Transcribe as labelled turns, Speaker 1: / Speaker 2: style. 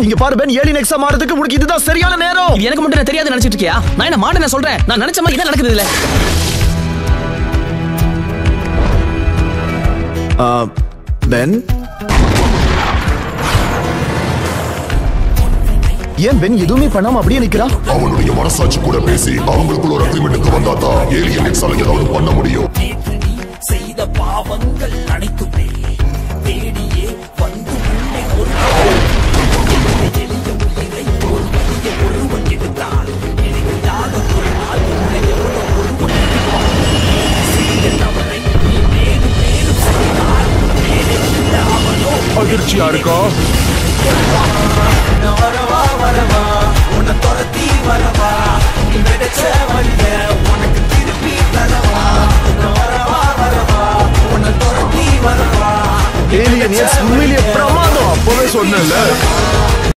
Speaker 1: இங்க பாரு pen alien எக்ஸா மாறதுக்கு உனக்கு இதுதான் சரியான நேரம்
Speaker 2: இது எனக்கு மட்டும் என்ன தெரியாது நினைச்சிட்டு இருக்கியா நான் என்ன மாட்டேன் நான் சொல்றேன் நான் நினைச்ச மாதிரி என்ன நடக்குது இல்ல
Speaker 1: ஆ, பென் ஏன் பென் எதுவுமே பண்ணாம அப்படியே நிக்கிறா
Speaker 3: அவனுடைய மனசாட்சி கூட பேசி அவங்களுக்குள்ள ஒரு அக்ரிமெண்ட்டுக்கு வந்தா தான் ஏலியன் எக்ஸால ஏதாவது பண்ண முடியும்
Speaker 4: செய்த பாவங்கள் அனைத்துமே தேடியே வந்து உன்னை ஒரு எளிய உயிரை ஒரு வலிய ஒருவன் எடுத்தால் எளிமையாக ஒரு நாள் உன்னை எவ்வளவு ஒருவன் செய்த தவறை நீ மேலும் மேலும் செய்தால் மேலே உள்ள அவனோ
Speaker 5: அதிர்ச்சியா இருக்கா
Speaker 4: வரவா வரவா உன்னை துரத்தி வரவா நீ விதைச்ச வழிய உனக்கு திருப்பி தரவா வரவா வரவா உன்னை துரத்தி வரவா
Speaker 1: ஏலியன் எக்ஸ் உண்மையிலேயே பிரமாதம்
Speaker 5: அப்பவே சொன்னேன்ல